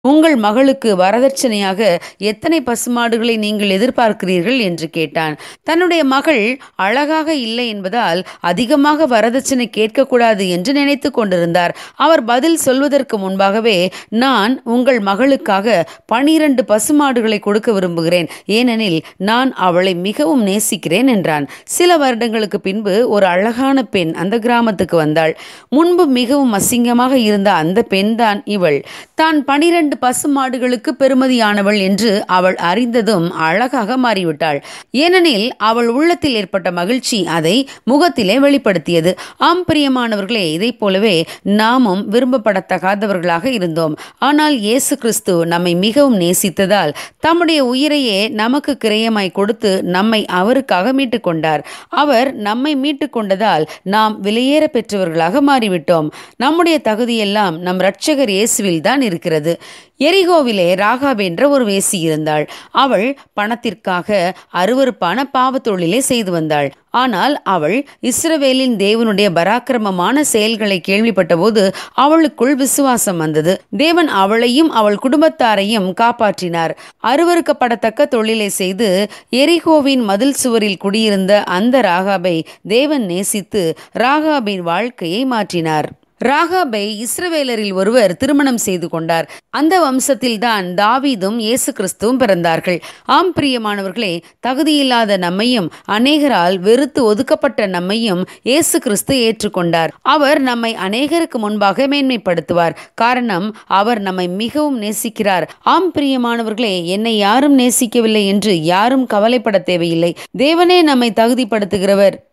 உங்கள் மகளுக்கு வரதட்சணையாக எத்தனை பசுமாடுகளை நீங்கள் எதிர்பார்க்கிறீர்கள் என்று கேட்டான் தன்னுடைய மகள் அழகாக இல்லை என்பதால் அதிகமாக வரதட்சணை கேட்கக்கூடாது என்று நினைத்து கொண்டிருந்தார் அவர் பதில் சொல்வதற்கு முன்பாகவே நான் உங்கள் மகளுக்காக பனிரண்டு பசுமாடுகளை கொடுக்க விரும்புகிறேன் ஏனெனில் நான் அவளை மிகவும் நேசிக்கிறேன் என்றான் சில வருடங்களுக்கு பின்பு ஒரு அழகான பெண் அந்த கிராமத்துக்கு வந்தாள் முன்பு மிகவும் அசிங்கமாக இருந்த அந்த பெண்தான் இவள் தான் பனிரெண்டு பசுமாடுகளுக்கு பெருமதியானவள் என்று அவள் அறிந்ததும் அழகாக மாறிவிட்டாள் ஏனெனில் அவள் உள்ளத்தில் ஏற்பட்ட மகிழ்ச்சி அதை முகத்திலே வெளிப்படுத்தியது ஆம் பிரியமானவர்களே இதைப் போலவே நாமும் விரும்பப்படத்தகாதவர்களாக இருந்தோம் ஆனால் இயேசு கிறிஸ்து நம்மை மிகவும் நேசித்ததால் தம்முடைய உயிரையே நமக்கு கிரயமாய் கொடுத்து நம்மை அவருக்காக மீட்டுக் கொண்டார் அவர் நம்மை மீட்டுக் கொண்டதால் நாம் விலையேற பெற்றவர்களாக மாறிவிட்டோம் நம்முடைய தகுதியெல்லாம் நம் இரட்சகர் இயேசுவில் தான் இருக்கிறது எரிகோவிலே ராகாப் என்ற ஒரு வேசி இருந்தாள் அவள் பணத்திற்காக அருவருப்பான பாவத் தொழிலை செய்து வந்தாள் ஆனால் அவள் இஸ்ரவேலின் தேவனுடைய பராக்கிரமமான செயல்களை கேள்விப்பட்டபோது அவளுக்குள் விசுவாசம் வந்தது தேவன் அவளையும் அவள் குடும்பத்தாரையும் காப்பாற்றினார் அருவருக்கப்படத்தக்க தொழிலை செய்து எரிகோவின் மதில் சுவரில் குடியிருந்த அந்த ராகாபை தேவன் நேசித்து ராகாபின் வாழ்க்கையை மாற்றினார் ராகாபை இஸ்ரவேலரில் ஒருவர் திருமணம் செய்து கொண்டார் அந்த வம்சத்தில்தான் தாவீதும் இயேசு கிறிஸ்துவும் பிறந்தார்கள் ஆம் பிரியமானவர்களே தகுதியில்லாத நம்மையும் அநேகரால் வெறுத்து ஒதுக்கப்பட்ட நம்மையும் இயேசு கிறிஸ்து ஏற்றுக்கொண்டார் அவர் நம்மை அநேகருக்கு முன்பாக மேன்மைப்படுத்துவார் காரணம் அவர் நம்மை மிகவும் நேசிக்கிறார் ஆம் பிரியமானவர்களே என்னை யாரும் நேசிக்கவில்லை என்று யாரும் கவலைப்பட தேவையில்லை தேவனே நம்மை தகுதிப்படுத்துகிறவர்